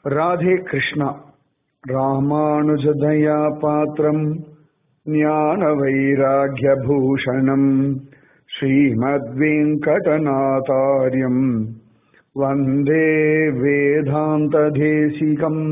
ராதே கிருஷ்ணா ராமானுஜதயா பாத்திரம் ஞான வைராகியபூஷணம் ஸ்ரீமத்வெங்கடநாதாரியம் வந்தே வேதாந்ததேசிகம்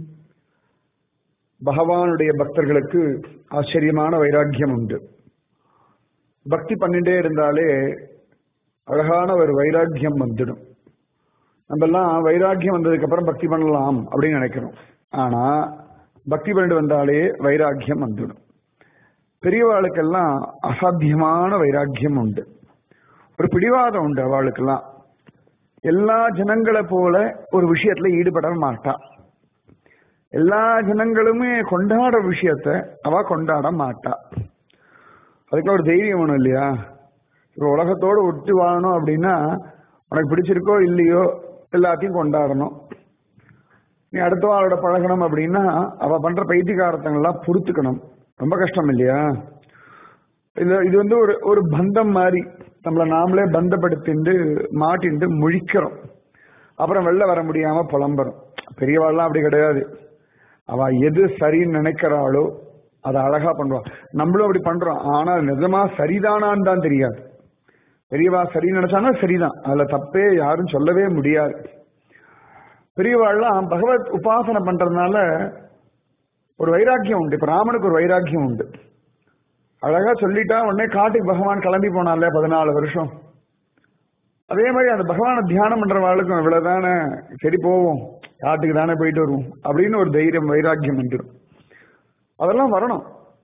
பகவானுடைய பக்தர்களுக்கு ஆச்சரியமான வைராக்கியம் உண்டு பக்தி பண்ணிட்டே இருந்தாலே அழகான ஒரு வைராக்கியம் வந்துடும் நம்ம எல்லாம் வைராக்கியம் வந்ததுக்கு அப்புறம் பக்தி பண்ணலாம் அப்படின்னு நினைக்கிறோம் ஆனா பக்தி பண்ணிட்டு வந்தாலே வைராக்கியம் வந்துடும் பெரியவாளுக்கெல்லாம் அசாத்தியமான வைராக்கியம் உண்டு ஒரு பிடிவாதம் உண்டு அவளுக்கெல்லாம் எல்லா ஜனங்களை போல ஒரு விஷயத்துல ஈடுபட மாட்டா எல்லா ஜனங்களுமே கொண்டாட விஷயத்த அவ கொண்டாட மாட்டா அதுக்கு ஒரு தைரியம் வேணும் இல்லையா இப்போ உலகத்தோடு ஒட்டி வாழணும் அப்படின்னா உனக்கு பிடிச்சிருக்கோ இல்லையோ எல்லாத்தையும் கொண்டாடணும் நீ அடுத்த ஆளோட பழகணும் அப்படின்னா அவ பண்ற பைத்தியகாரத்தங்கள்லாம் பொறுத்துக்கணும் ரொம்ப கஷ்டம் இல்லையா இது இது வந்து ஒரு ஒரு பந்தம் மாதிரி நம்மளை நாமளே பந்தப்படுத்திண்டு மாட்டிண்டு முழிக்கிறோம் அப்புறம் வெளில வர முடியாம புலம்புறோம் பெரியவாள்லாம் அப்படி கிடையாது அவ எது சரின்னு நினைக்கிறாளோ அதை அழகா பண்ணுவா நம்மளும் அப்படி பண்றோம் ஆனா நிஜமா சரிதானான்னு தான் தெரியாது பெரியவா சரி நினைச்சானா சரிதான் அதுல தப்பே யாரும் சொல்லவே முடியாது பெரியவாள்லாம் பகவத் உபாசனை பண்றதுனால ஒரு வைராக்கியம் உண்டு இப்ப ராமனுக்கு ஒரு வைராக்கியம் உண்டு அழகா சொல்லிட்டா உடனே காட்டுக்கு பகவான் கிளம்பி போனால பதினாலு வருஷம் அதே மாதிரி அந்த பகவானை தியானம் பண்றவாளுக்கும் இவ்வளவுதானே சரி போவோம் காட்டுக்கு தானே போயிட்டு வருவோம் அப்படின்னு ஒரு தைரியம் வைராக்கியம் வந்துடும் அதெல்லாம் வரணும்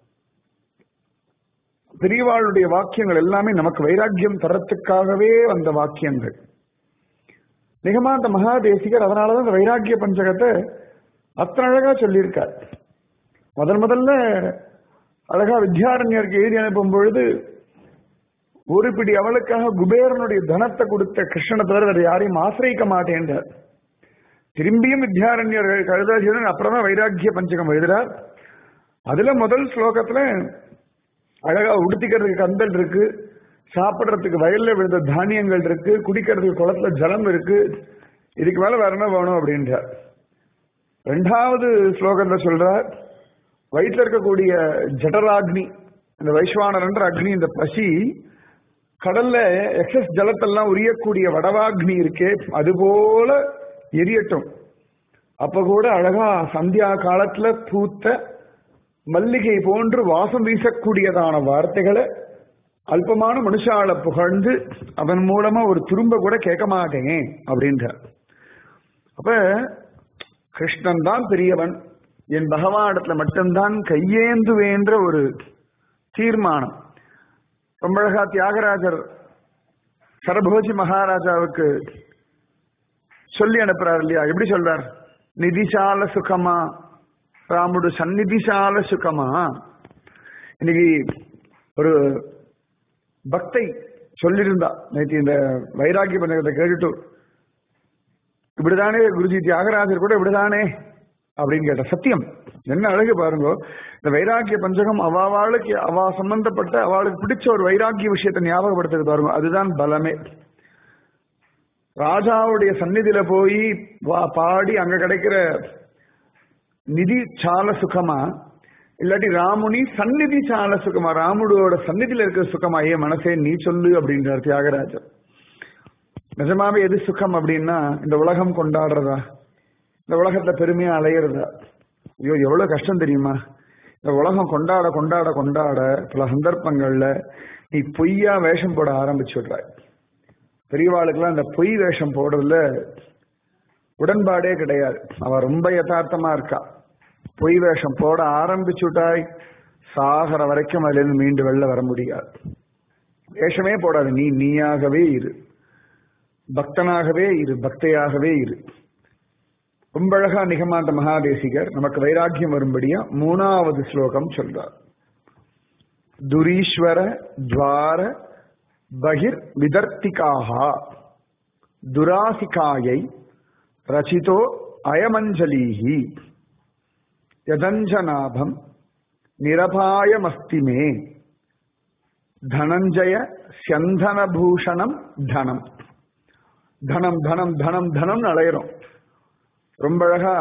பெரியவாளுடைய வாக்கியங்கள் எல்லாமே நமக்கு வைராக்கியம் தரத்துக்காகவே வந்த வாக்கியங்கள் நிகமாந்த மகாதேசிகர் அதனாலதான் இந்த வைராக்கிய பஞ்சகத்தை அத்தனை அழகா சொல்லியிருக்கார் முதல் முதல்ல அழகா வித்யாரண்யருக்கு எழுதி அனுப்பும் பொழுது ஒரு பிடி அவளுக்காக குபேரனுடைய தனத்தை கொடுத்த கிருஷ்ணனை தவிர வேற யாரையும் ஆசிரியிக்க மாட்டேன்றார் திரும்பியும் வித்யாரண்யர் கழுதாசீரன் அப்புறமா வைராக்கிய பஞ்சகம் எழுதுறார் அதுல முதல் ஸ்லோகத்துல அழகா உடுத்திக்கிறதுக்கு கந்தல் இருக்கு சாப்பிடுறதுக்கு வயல்ல விழுந்த தானியங்கள் இருக்கு குடிக்கிறதுக்கு குளத்துல ஜலம் இருக்கு இதுக்கு மேல வேற என்ன வேணும் அப்படின்றார் ரெண்டாவது ஸ்லோகத்துல சொல்றார் வயிற்றுல இருக்கக்கூடிய ஜடராக்னி இந்த வைஸ்வானரன்ற அக்னி இந்த பசி கடல்ல எக்ஸஸ் ஜலத்தெல்லாம் உரியக்கூடிய வடவாக்னி இருக்கே அது போல எரியட்டும் அப்ப கூட அழகா சந்தியா காலத்துல பூத்த மல்லிகை போன்று வாசம் வீசக்கூடியதான வார்த்தைகளை அல்பமான மனுஷால புகழ்ந்து அவன் மூலமா ஒரு துரும்ப கூட கேட்க மாட்டேன் அப்படின்றார் அப்ப கிருஷ்ணன் தான் பெரியவன் என் பகவானிடத்துல மட்டும்தான் கையேந்துவேன்ற ஒரு தீர்மானம் ரொம்ப அழகா தியாகராஜர் சரபோஜி மகாராஜாவுக்கு சொல்லி அனுப்புறார் இல்லையா எப்படி சொல்றார் நிதிசால சுகமா ராமுடு சந்நிதிசால சுகமா இன்னைக்கு ஒரு பக்தை சொல்லியிருந்தா நேற்று இந்த வைராக்கிய பஞ்சகத்தை கேட்டுட்டு இப்படிதானே குருஜி தியாகராஜர் கூட இப்படிதானே அப்படின்னு கேட்ட சத்தியம் என்ன அழகு பாருங்க இந்த வைராக்கிய பஞ்சகம் அவாளுக்கு அவா சம்பந்தப்பட்ட அவளுக்கு பிடிச்ச ஒரு வைராக்கிய விஷயத்தை ஞாபகப்படுத்துறது பாருங்க அதுதான் பலமே ராஜாவுடைய சந்நிதியில போய் பாடி அங்க கிடைக்கிற நிதி சால சுகமா இல்லாட்டி ராமுனி சந்நிதி சால சுகமா ராமுடோட சந்நிதியில இருக்கிற சுகமா ஏன் மனசே நீ சொல்லு அப்படின்றார் தியாகராஜர் நிஜமாவே எது சுகம் அப்படின்னா இந்த உலகம் கொண்டாடுறதா இந்த உலகத்துல பெருமையா அலையிறதா ஐயோ எவ்வளவு கஷ்டம் தெரியுமா இந்த உலகம் கொண்டாட கொண்டாட கொண்டாட பல சந்தர்ப்பங்கள்ல நீ பொய்யா வேஷம் போட ஆரம்பிச்சு விடுறாய் பெரியவாளுக்கெல்லாம் இந்த பொய் வேஷம் போடுறதுல உடன்பாடே கிடையாது அவ ரொம்ப யதார்த்தமா இருக்கா பொய் வேஷம் போட ஆரம்பிச்சுட்டாய் சாகர வரைக்கும் அதுல இருந்து மீண்டு வெளில வர முடியாது வேஷமே போடாது நீ நீயாகவே இரு பக்தனாகவே இரு பக்தையாகவே இரு ரொம்ப அழகா நிகமாந்த மகாதேசிகர் நமக்கு வைராக்கியம் வரும்படியா மூணாவது ஸ்லோகம் சொல்றார் துரீஸ்வர துவார பகிர் விதர்த்திகாக துராசிகாயை ரச்சிதோ அயமஞ்சலீஹி யதஞ்சநாபம் நிரபாயமஸ்தி மே தனஞ்சய சந்தனபூஷணம் தனம் தனம் தனம் தனம் தனம் அலையிறோம் ரொம்ப அழகா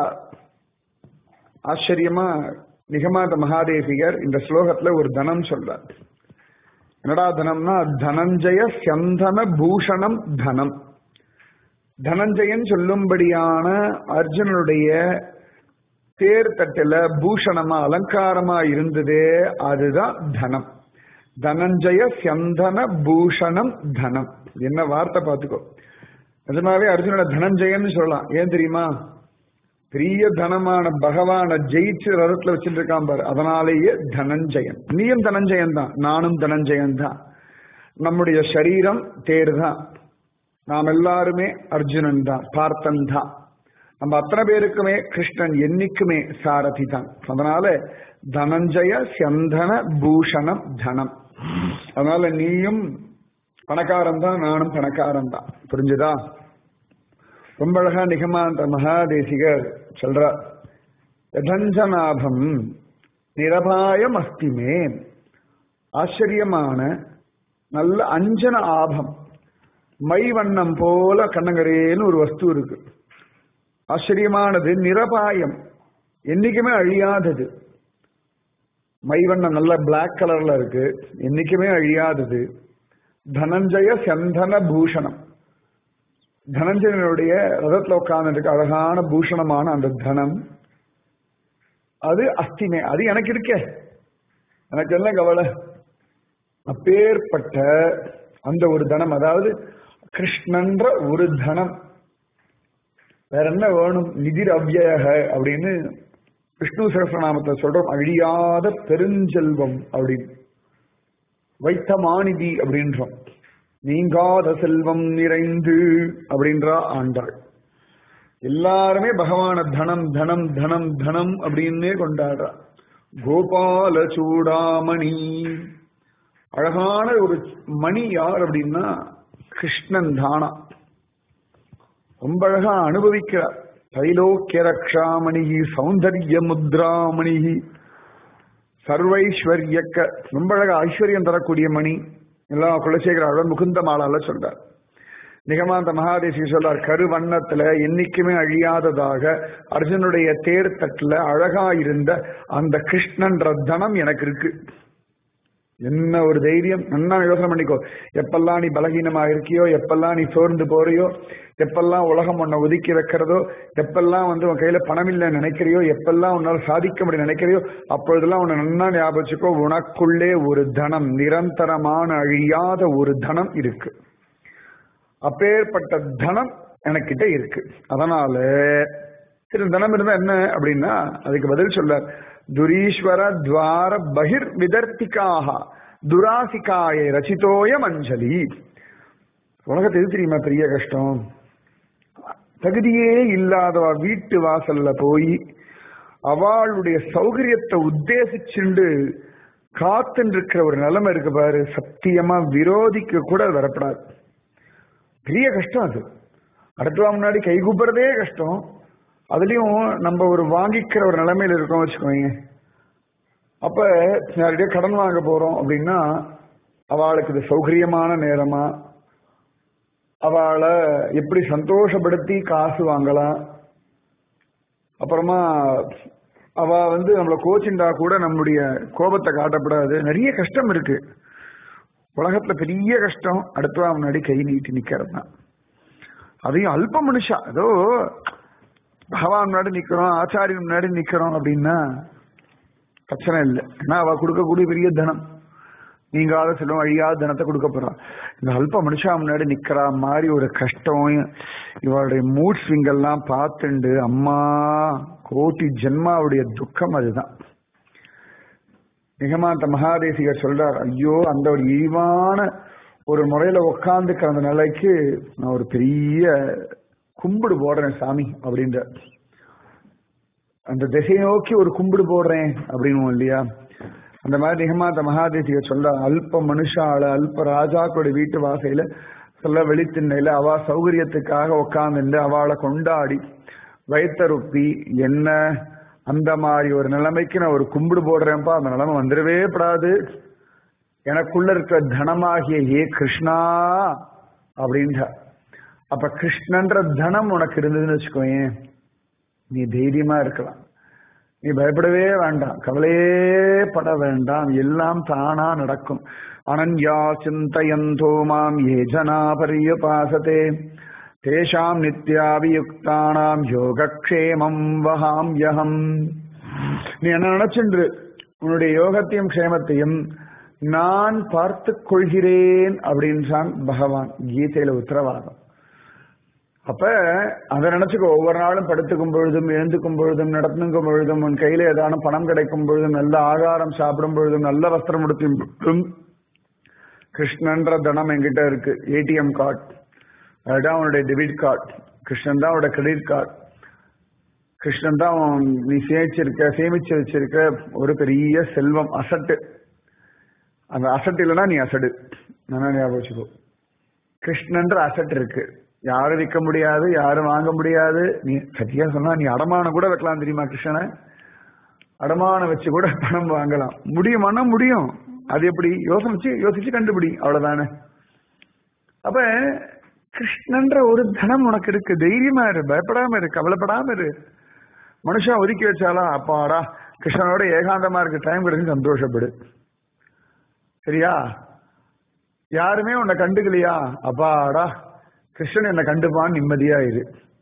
ஆச்சரியமா நிகமாத மகாதேசிகர் இந்த ஸ்லோகத்துல ஒரு தனம் சொல்றார் என்னடா தனம்னா தனஞ்சய சந்தன பூஷணம் தனம் தனஞ்சயன் சொல்லும்படியான அர்ஜுனனுடைய தேர் தட்டுல பூஷணமா அலங்காரமா இருந்ததே அதுதான் தனம் தனஞ்சய சந்தன பூஷணம் தனம் என்ன வார்த்தை பார்த்துக்கோ நிஜமாவே அர்ஜுனோட தனஞ்சயன்னு சொல்லலாம் ஏன் தெரியுமா பெரிய தனமான பகவான ஜெயிச்சு ரதத்துல வச்சுட்டு இருக்கான் பாரு அதனாலேயே தனஞ்சயன் நீயும் தனஞ்சயன் தான் நானும் தனஞ்சயன் தான் நம்முடைய சரீரம் தேர் தான் நாம் எல்லாருமே அர்ஜுனன் தான் பார்த்தன் தான் நம்ம அத்தனை பேருக்குமே கிருஷ்ணன் என்னைக்குமே சாரதி தான் அதனால தனஞ்சய சந்தன பூஷணம் தனம் அதனால நீயும் பணக்காரன் தான் நானும் பணக்காரன் தான் புரிஞ்சுதா ரொம்ப அழகா நிகமாந்த மகாதேசிகர் சொல்றார் யதஞ்சநாபம் நிரபாயம் அஸ்திமே ஆச்சரியமான நல்ல அஞ்சன ஆபம் மை வண்ணம் போல கண்ணங்கரேன்னு ஒரு வஸ்து இருக்கு ஆச்சரியமானது நிரபாயம் என்னைக்குமே அழியாதது மை வண்ணம் நல்ல பிளாக் கலர்ல இருக்கு என்னைக்குமே அழியாதது தனஞ்சய சந்தன பூஷணம் தனஞ்சயனுடைய ரதத்துல உட்கார்ந்துருக்கு அழகான பூஷணமான அந்த தனம் அது அஸ்திமே அது எனக்கு இருக்கே எனக்கு என்ன கவலை அப்பேற்பட்ட அந்த ஒரு தனம் அதாவது கிருஷ்ணன்ற ஒரு தனம் வேற என்ன வேணும் நிதிர் அவ்யக அப்படின்னு விஷ்ணு சகசிரநாமத்தை சொல்றோம் அழியாத பெருஞ்செல்வம் அப்படின்னு வைத்தமானிதி அப்படின்றோம் நீங்காத செல்வம் நிறைந்து அப்படின்றா ஆண்டாள் எல்லாருமே பகவான தனம் தனம் தனம் தனம் அப்படின்னே கொண்டாடுறா கோபால சூடாமணி அழகான ஒரு மணி யார் அப்படின்னா கிருஷ்ணன் தானா ரொம்ப அழகா அனுபவிக்கிறார் தைலோக்கிய ரக்ஷாமணி சௌந்தர்ய முத்ராமணி சர்வைஸ்வர்யக்க ரொம்ப அழகா ஐஸ்வர்யம் தரக்கூடிய மணி எல்லாம் குலசேகர முகுந்த மாலால சொல்றார் நிகமாந்த மகாதேசி சொல்றார் கருவண்ணத்துல என்னைக்குமே அழியாததாக அர்ஜுனுடைய தேர் தட்டுல அழகா இருந்த அந்த கிருஷ்ணன்ற தனம் எனக்கு இருக்கு என்ன ஒரு தைரியம் நல்லா யோசனை பண்ணிக்கோ எப்பெல்லாம் நீ பலகீனமா இருக்கியோ எப்பெல்லாம் நீ சோர்ந்து போறியோ எப்பெல்லாம் உலகம் உன்னை ஒதுக்கி வைக்கிறதோ எப்பெல்லாம் வந்து உன் கையில பணம் இல்லைன்னு நினைக்கிறியோ எப்பெல்லாம் உன்னால சாதிக்க முடியும் நினைக்கிறியோ அப்பொழுதெல்லாம் உன்னை நன்னா ஞாபகம் வச்சுக்கோ உனக்குள்ளே ஒரு தனம் நிரந்தரமான அழியாத ஒரு தனம் இருக்கு அப்பேற்பட்ட தனம் எனக்கிட்ட இருக்கு அதனால திரு தனம் இருந்தா என்ன அப்படின்னா அதுக்கு பதில் சொல்ல துரீஸ்வர துவார பகிர் விதர்த்திக்காக துராசிகாய ரச்சிதோய மஞ்சளி உலகத்தை எது தெரியுமா பெரிய கஷ்டம் தகுதியே இல்லாதவா வீட்டு வாசல்ல போய் அவளுடைய சௌகரியத்தை உத்தேசிச்சுண்டு காத்துன்னு இருக்கிற ஒரு நிலைமை இருக்கு பாரு சத்தியமா விரோதிக்க கூட அது வரப்படாது பெரிய கஷ்டம் அது அடுத்தவா முன்னாடி கை கூப்பிடுறதே கஷ்டம் அதுலயும் நம்ம ஒரு வாங்கிக்கிற ஒரு நிலைமையில இருக்கோம் வச்சுக்கோங்க அப்ப யார்கிட்டயோ கடன் வாங்க போறோம் அப்படின்னா அவளுக்கு இது சௌகரியமான நேரமா அவளை எப்படி சந்தோஷப்படுத்தி காசு வாங்கலாம் அப்புறமா அவ வந்து நம்மளை கோச்சிண்டா கூட நம்முடைய கோபத்தை காட்டப்படாது நிறைய கஷ்டம் இருக்கு உலகத்துல பெரிய கஷ்டம் அடுத்தவா முன்னாடி கை நீட்டி நிக்கிறது தான் அதையும் அல்ப மனுஷா ஏதோ பகவான் முன்னாடி நிக்கிறோம் ஆச்சாரியன் முன்னாடி நிக்கிறோம் அப்படின்னா பிரச்சனை இல்லை ஏன்னா அவ கொடுக்கக்கூடிய பெரிய தனம் நீங்காத செல்வம் அழியாத தனத்தை கொடுக்க போறா இந்த அல்ப மனுஷா முன்னாடி நிக்கிற மாதிரி ஒரு கஷ்டம் இவளுடைய மூட் ஸ்விங் எல்லாம் பார்த்துண்டு அம்மா கோட்டி ஜென்மாவுடைய துக்கம் அதுதான் நிகமாந்த மகாதேசிகர் சொல்றார் ஐயோ அந்த ஒரு இழிவான ஒரு முறையில உட்காந்துக்கிற அந்த நிலைக்கு நான் ஒரு பெரிய கும்பிடு போடுறேன் சாமி அப்படின்ற அந்த திசையை நோக்கி ஒரு கும்பிடு போடுறேன் அப்படின்னு இல்லையா அந்த மாதிரி நிகமாந்த மகாதேசிக சொல்ல அல்ப மனுஷால அல்ப ராஜாக்களுடைய வீட்டு வாசையில சொல்ல வெளித்திண்ணையில அவ சௌகரியத்துக்காக உட்காந்துட்டு அவளை கொண்டாடி வைத்தருப்பி என்ன அந்த மாதிரி ஒரு நிலைமைக்கு நான் ஒரு கும்பிடு போடுறேன்ப்பா அந்த நிலைமை வந்துடவே படாது எனக்குள்ள இருக்கிற தனமாகிய ஏ கிருஷ்ணா அப்படின்ற அப்ப கிருஷ்ணன்ற தனம் உனக்கு இருந்ததுன்னு வச்சுக்கோயேன் நீ தைரியமா இருக்கலாம் நீ பயப்படவே வேண்டாம் கவலையே பட வேண்டாம் எல்லாம் தானா நடக்கும் அனன்யா சிந்தயந்தோ மாம் ஏ ஜனா பரியபாசதே தேஷாம் நித்யாபியுக்தானாம் யோகக்ஷேமம் வகாம்யகம் நீ என்ன நினைச்சென்று உன்னுடைய யோகத்தையும் க்ஷேமத்தையும் நான் பார்த்து கொள்கிறேன் அப்படின்றான் பகவான் கீதையில உத்தரவாதம் அப்ப அதை நினைச்சுக்கோ ஒவ்வொரு நாளும் படுத்துக்கும் பொழுதும் எழுந்துக்கும் பொழுதும் நடத்துக்கும் பொழுதும் உன் கையில ஏதான பணம் கிடைக்கும் பொழுதும் நல்ல ஆகாரம் சாப்பிடும் பொழுதும் நல்ல வஸ்திரம் உடுத்தும் பொழுதும் கிருஷ்ணன்ற தனம் என்கிட்ட இருக்கு ஏடிஎம் கார்டு அதுதான் உன்னுடைய டெபிட் கார்டு கிருஷ்ணன் தான் உன்னோட கிரெடிட் கார்டு கிருஷ்ணன் தான் உன் நீ சேமிச்சிருக்க சேமிச்சு வச்சிருக்க ஒரு பெரிய செல்வம் அசட்டு அந்த அசட் இல்லைன்னா நீ அசடு நல்லா ஞாபகம் வச்சுக்கோ கிருஷ்ணன்ற அசட் இருக்கு யாரும் விற்க முடியாது யாரும் வாங்க முடியாது நீ சத்தியா சொன்னா நீ அடமானம் கூட வைக்கலாம் தெரியுமா கிருஷ்ணனை அடமானம் வச்சு கூட பணம் வாங்கலாம் முடியுமானா முடியும் அது எப்படி யோசிச்சு யோசிச்சு கண்டுபிடி அவ்வளவுதானே அப்ப கிருஷ்ணன்ற ஒரு தனம் உனக்கு இருக்கு தைரியமா இரு பயப்படாம இரு கவலைப்படாம இரு மனுஷன் ஒதுக்கி வச்சாலாம் அப்பாடா கிருஷ்ணனோட ஏகாந்தமா இருக்கு டைம் கிடைச்சு சந்தோஷப்படு சரியா யாருமே உன்னை கண்டுக்கலையா அப்பாடா கிருஷ்ணன் என்னை கண்டுப்பான்னு நிம்மதியா இரு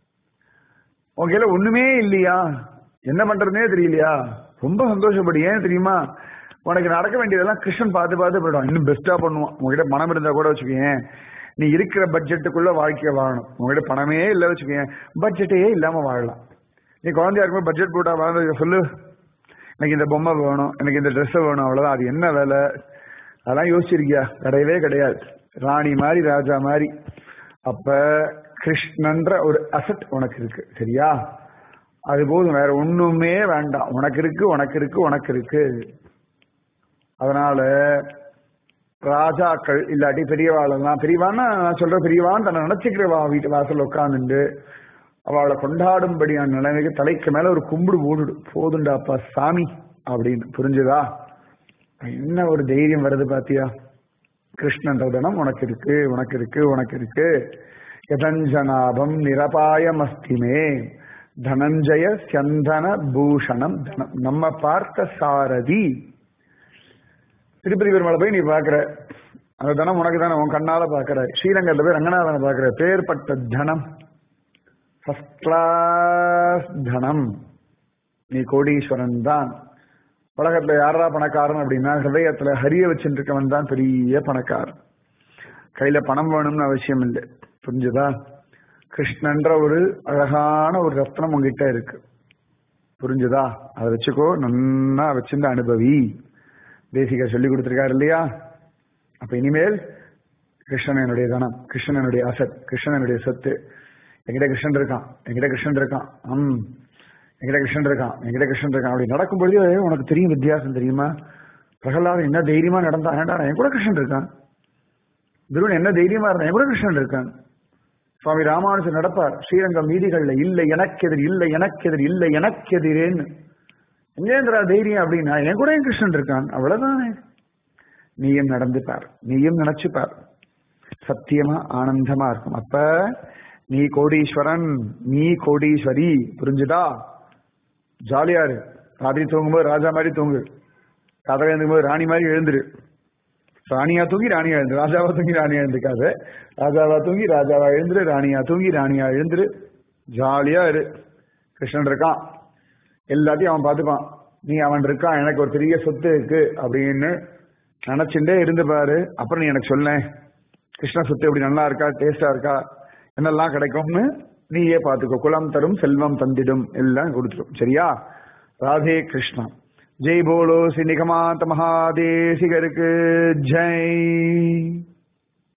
உன் கையில ஒண்ணுமே இல்லையா என்ன பண்றதுனே தெரியலையா ரொம்ப சந்தோஷப்படு ஏன் தெரியுமா உனக்கு நடக்க வேண்டியதெல்லாம் கிருஷ்ணன் பார்த்து பார்த்து போயிடும் இன்னும் பெஸ்டா பண்ணுவான் உங்ககிட்ட பணம் இருந்தா கூட வச்சுக்கேன் நீ இருக்கிற பட்ஜெட்டுக்குள்ள வாழ்க்கைய வாழணும் உங்ககிட்ட பணமே இல்லை வச்சுக்கேன் பட்ஜெட்டே இல்லாம வாழலாம் நீ குழந்தையா இருக்கும்போது பட்ஜெட் போட்டா வாழ்ந்து சொல்லு எனக்கு இந்த பொம்மை வேணும் எனக்கு இந்த ட்ரெஸ் வேணும் அவ்வளவுதான் அது என்ன வேலை அதெல்லாம் யோசிச்சிருக்கியா கிடையவே கிடையாது ராணி மாதிரி ராஜா மாதிரி அப்ப கிருஷ்ணன்ற ஒரு அசட் உனக்கு இருக்கு சரியா அது போதும் வேற ஒண்ணுமே வேண்டாம் உனக்கு இருக்கு உனக்கு இருக்கு உனக்கு இருக்கு அதனால ராஜாக்கள் இல்லாட்டி பெரியவாளெல்லாம் பெரியவான்னா நான் சொல்ற பெரியவான்னு தன்னை நினைச்சுக்கிறவா வீட்டு வாசல் உட்காந்துண்டு அவளை கொண்டாடும்படியான நிலைமைக்கு தலைக்கு மேல ஒரு கும்பிடு போடு போதுண்டாப்பா சாமி அப்படின்னு புரிஞ்சுதா என்ன ஒரு தைரியம் வருது பாத்தியா கிருஷ்ணன்ற தனம் உனக்கு இருக்கு உனக்கு இருக்கு உனக்கு இருக்கு யதஞ்சனாபம் நிரபாயமஸ்திமே தனஞ்சய சந்தன பூஷணம் தனம் நம்ம பார்த்த சாரதி திருப்பதி பெருமாளை போய் நீ பாக்குற அந்த தனம் உனக்கு தானே உன் கண்ணால பாக்குற ஸ்ரீரங்கத்துல போய் ரங்கநாதனை பாக்குற பேர்பட்ட தனம் ஃபர்ஸ்ட் கிளாஸ் தனம் நீ கோடீஸ்வரன் தான் உலகத்துல யாரா பணக்காரன் அப்படின்னா ஹிருதயத்துல ஹரிய வச்சுட்டு இருக்கவன் தான் பெரிய பணக்காரன் கையில பணம் வேணும்னு அவசியம் இல்லை புரிஞ்சுதா கிருஷ்ணன்ற ஒரு அழகான ஒரு ரத்னம் உங்ககிட்ட இருக்கு புரிஞ்சுதா அதை வச்சுக்கோ நன்னா வச்சிருந்த அனுபவி தேசிகா சொல்லி கொடுத்திருக்காரு இல்லையா அப்ப இனிமேல் கிருஷ்ணன் என்னுடைய தனம் கிருஷ்ணன் என்னுடைய அசத் கிருஷ்ணன் என்னுடைய சொத்து என்கிட்ட கிருஷ்ணன் இருக்கான் என்கிட்ட கிருஷ்ணன் இருக்கான் ம் என்கிட்ட கிருஷ்ணன் இருக்கான் என்கிட்ட கிருஷ்ணன் இருக்கான் அப்படி நடக்கும் பொழுது உனக்கு தெரியும் வித்தியாசம் தெரியுமா பிரகலாதன் என்ன தைரியமா நடந்தான் ஏன்டா என் கூட கிருஷ்ணன் இருக்கான் துருவன் என்ன தைரியமா இருந்தான் என் கூட கிருஷ்ணன் இருக்கான் சுவாமி ராமானுஜன் நடப்பார் ஸ்ரீரங்கம் வீதிகள்ல இல்லை எனக்கெதிர் இல்லை எனக்கெதிர் இல்லை எனக்கெதிரேன்னு எங்கேந்திரா தைரியம் அப்படின்னா என் கூட என் கிருஷ்ணன் இருக்கான் அவ்வளவுதானே நீயும் நடந்துப்பார் நீயும் நினைச்சுப்பார் சத்தியமா ஆனந்தமா இருக்கும் அப்ப நீ கோடீஸ்வரன் நீ கோடீஸ்வரி புரிஞ்சுதா ஜாலியா இரு ராத்திரி தூங்கும்போது ராஜா மாதிரி தூங்கு கதை எழுந்தும்போது ராணி மாதிரி எழுந்துரு ராணியா தூங்கி ராணியா எழுந்து ராஜாவா தூங்கி ராணியா எழுந்துக்காத ராஜாவா தூங்கி ராஜாவா எழுந்துரு ராணியா தூங்கி ராணியா எழுந்துரு ஜாலியா இரு கிருஷ்ணன் இருக்கான் எல்லாத்தையும் அவன் பார்த்துப்பான் நீ அவன் இருக்கான் எனக்கு ஒரு பெரிய சொத்து இருக்கு அப்படின்னு நினைச்சுட்டே இருந்து பாரு அப்புறம் நீ எனக்கு சொல்ல கிருஷ்ண சொத்து எப்படி நல்லா இருக்கா டேஸ்டா இருக்கா என்னெல்லாம் கிடைக்கும்னு நீயே பார்த்துக்கோ குலம் தரும் செல்வம் தந்திடும் எல்லாம் கொடுத்துரும் சரியா ராதே கிருஷ்ணா ஜெய் போலோ ஸ்ரீ நிகமாந்த மகாதேசிகருக்கு ஜெய்